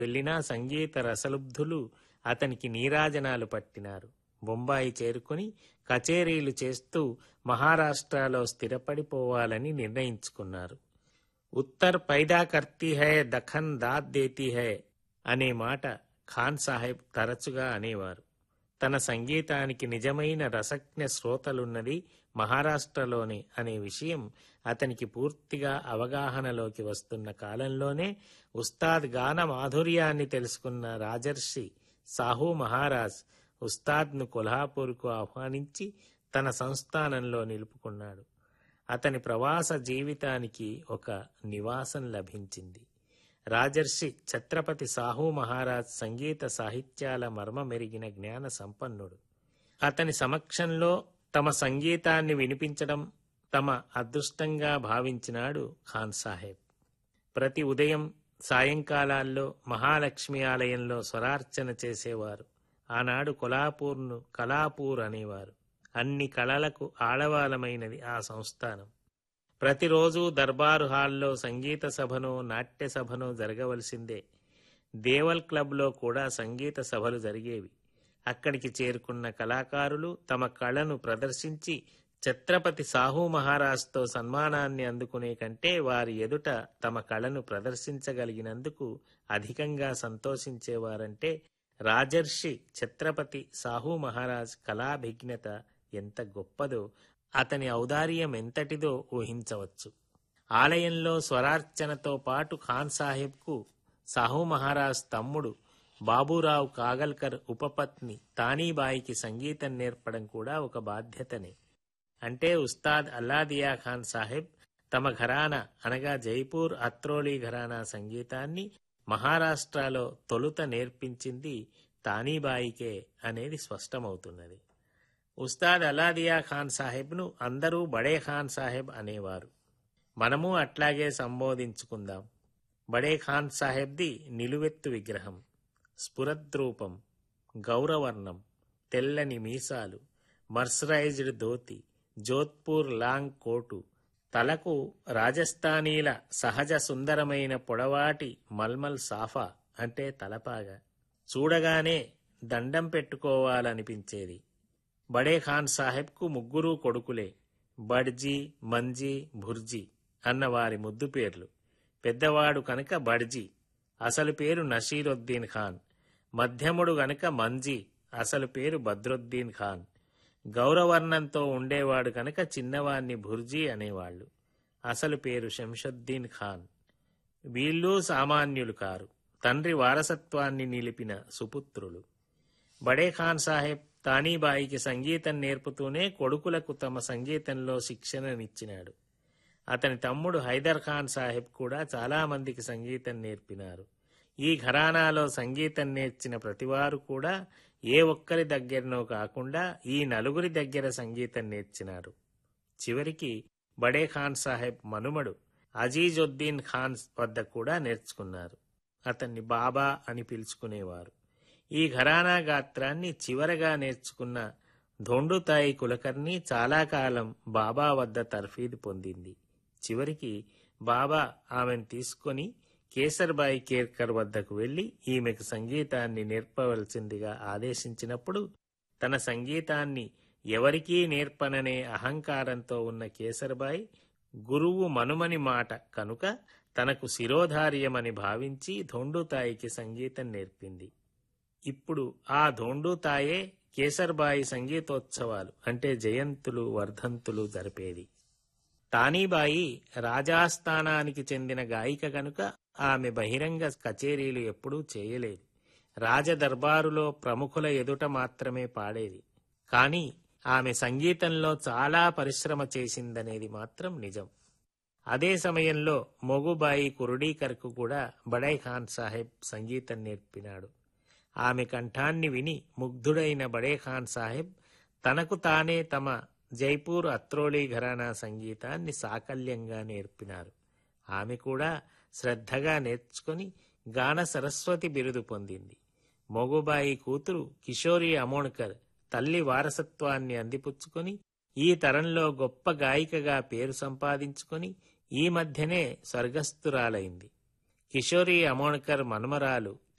వెళ్ళినా సంగీత రసలుబ్ధులు అతనికి నీరాజనాలు పట్టినారు బొంబాయి చేరుకుని కచేరీలు చేస్తూ మహారాష్ట్రలో స్థిరపడిపోవాలని నిర్ణయించుకున్నారు ఉత్తర్ పైదా కర్తీ హై దఖన్ దాద్ దేతీ హై అనే మాట ఖాన్ సాహెబ్ తరచుగా అనేవారు తన సంగీతానికి నిజమైన రసజ్ఞ శ్రోతలున్నది మహారాష్ట్రలోనే అనే విషయం అతనికి పూర్తిగా అవగాహనలోకి వస్తున్న కాలంలోనే ఉస్తాద్ గాన మాధుర్యాన్ని తెలుసుకున్న రాజర్షి సాహు మహారాజ్ ఉస్తాద్ను కొల్హాపూర్కు ఆహ్వానించి తన సంస్థానంలో నిలుపుకున్నాడు అతని ప్రవాస జీవితానికి ఒక నివాసం లభించింది రాజర్షి ఛత్రపతి సాహు మహారాజ్ సంగీత సాహిత్యాల మర్మమెరిగిన జ్ఞాన సంపన్నుడు అతని సమక్షంలో తమ సంగీతాన్ని వినిపించడం తమ అదృష్టంగా భావించినాడు ఖాన్ సాహెబ్ ప్రతి ఉదయం సాయంకాలాల్లో మహాలక్ష్మి ఆలయంలో స్వరార్చన చేసేవారు ఆనాడు కొలాపూర్ను కలాపూర్ అనేవారు అన్ని కళలకు ఆడవాలమైనది ఆ సంస్థానం ప్రతిరోజు దర్బారు హాల్లో సంగీత సభనో నాట్య సభనో జరగవలసిందే దేవల్ క్లబ్లో కూడా సంగీత సభలు జరిగేవి అక్కడికి చేరుకున్న కళాకారులు తమ కళను ప్రదర్శించి ఛత్రపతి సాహు మహారాజ్తో సన్మానాన్ని అందుకునే కంటే వారి ఎదుట తమ కళను ప్రదర్శించగలిగినందుకు అధికంగా సంతోషించేవారంటే రాజర్షి ఛత్రపతి సాహు మహారాజ్ కళాభిజ్ఞత ఎంత గొప్పదో అతని ఔదార్యం ఎంతటిదో ఊహించవచ్చు ఆలయంలో స్వరార్చనతో పాటు ఖాన్ సాహెబ్కు సాహు మహారాజ్ తమ్ముడు బాబూరావు కాగల్కర్ ఉపపత్ని తానీబాయికి సంగీతం నేర్పడం కూడా ఒక బాధ్యతనే అంటే ఉస్తాద్ అల్లాదియా ఖాన్ సాహెబ్ తమ ఘరానా అనగా జైపూర్ అత్రోలి ఘరానా సంగీతాన్ని మహారాష్ట్రలో తొలుత నేర్పించింది తానీబాయికే అనేది స్పష్టమవుతున్నది ఉస్తాద్ అలాదియా ఖాన్ సాహెబ్ను అందరూ బడే ఖాన్ సాహెబ్ అనేవారు మనము అట్లాగే సంబోధించుకుందాం బడే ఖాన్ సాహెబ్ది నిలువెత్తు విగ్రహం స్ఫురద్రూపం గౌరవర్ణం తెల్లని మీసాలు mercerised dhoti Jodhpur long coat తలకు రాజస్థానీల సహజ సుందరమైన పొడవాటి మల్మల్ సాఫా అంటే తలపాగా చూడగానే దండం పెట్టుకోవాలనిపించేది బడే ఖాన్ సాహెబ్కు ముగ్గురు కొడుకులే బడ్జీ మంజీ భుర్జీ అన్న వారి ముద్దు పేర్లు పెద్దవాడు కనుక బడ్జీ అసలు పేరు నషీరుద్దీన్ ఖాన్ మధ్యముడు గనుక మంజీ అసలు పేరు బద్రుద్దీన్ ఖాన్ గౌరవర్ణంతో ఉండేవాడు కనుక చిన్నవాణ్ణి భుర్జీ అనేవాళ్లు అసలు పేరు శంషుద్దీన్ ఖాన్ వీళ్ళు సామాన్యులు కారు తండ్రి వారసత్వాన్ని నిలిపిన సుపుత్రులు బడే ఖాన్ సాహెబ్ తానీబాయికి సంగీతం నేర్పుతూనే కొడుకులకు తమ సంగీతంలో శిక్షణనిచ్చినాడు అతని తమ్ముడు హైదర్ ఖాన్ సాహెబ్ కూడా చాలా మందికి సంగీతం నేర్పినారు ఈ ఘరానాలో సంగీతం నేర్చిన ప్రతివారు కూడా ఏ ఒక్కరి దగ్గరనో కాకుండా ఈ నలుగురి దగ్గర సంగీతం నేర్చినారు చివరికి బడే ఖాన్ సాహెబ్ మనుమడు అజీజుద్దీన్ ఖాన్ వద్ద కూడా నేర్చుకున్నారు అతన్ని బాబా అని పిలుచుకునేవారు ఈ ఘరానా గాత్రాన్ని చివరగా నేర్చుకున్న ధొండుతాయి కులకర్ణి చాలా కాలం బాబా వద్ద తర్ఫీదు పొందింది చివరికి బాబా ఆమెను తీసుకొని కేసర్బాయి కేర్కర్ వద్దకు వెళ్లి ఈమెకు సంగీతాన్ని నేర్పవలసిందిగా ఆదేశించినప్పుడు తన సంగీతాన్ని ఎవరికీ నేర్పననే అహంకారంతో ఉన్న కేసర్బాయి గురువు మనుమని మాట కనుక తనకు శిరోధార్యమని భావించి ధొండుతాయికి సంగీతం నేర్పింది ఇప్పుడు ఆ ధోండుతాయే కేసర్బాయి సంగీతోత్సవాలు అంటే జయంతులు వర్ధంతులు జరిపేది తానీబాయి రాజాస్థానానికి చెందిన గాయిక కనుక ఆమె బహిరంగ కచేరీలు ఎప్పుడూ చేయలేదు రాజదర్బారులో ప్రముఖుల ఎదుట మాత్రమే పాడేది కానీ ఆమె సంగీతంలో చాలా పరిశ్రమ చేసిందనేది మాత్రం నిజం అదే సమయంలో మొగుబాయి కురుడీకర్కు కూడా బడై ఖాన్ సాహెబ్ సంగీతం నేర్పినాడు ఆమె కంఠాన్ని విని ముగ్ధుడైన బడే ఖాన్ సాహెబ్ తనకు తానే తమ జైపూర్ అత్రోళీ ఘరానా సంగీతాన్ని సాకల్యంగా నేర్పినారు ఆమె కూడా శ్రద్ధగా నేర్చుకుని గాన సరస్వతి బిరుదు పొందింది మొగుబాయి కూతురు కిషోరి అమోణ్కర్ తల్లి వారసత్వాన్ని అందిపుచ్చుకొని ఈ తరంలో గొప్ప గాయికగా పేరు సంపాదించుకొని ఈ మధ్యనే స్వర్గస్థురాలైంది కిషోరి అమోణకర్ మనుమరాలు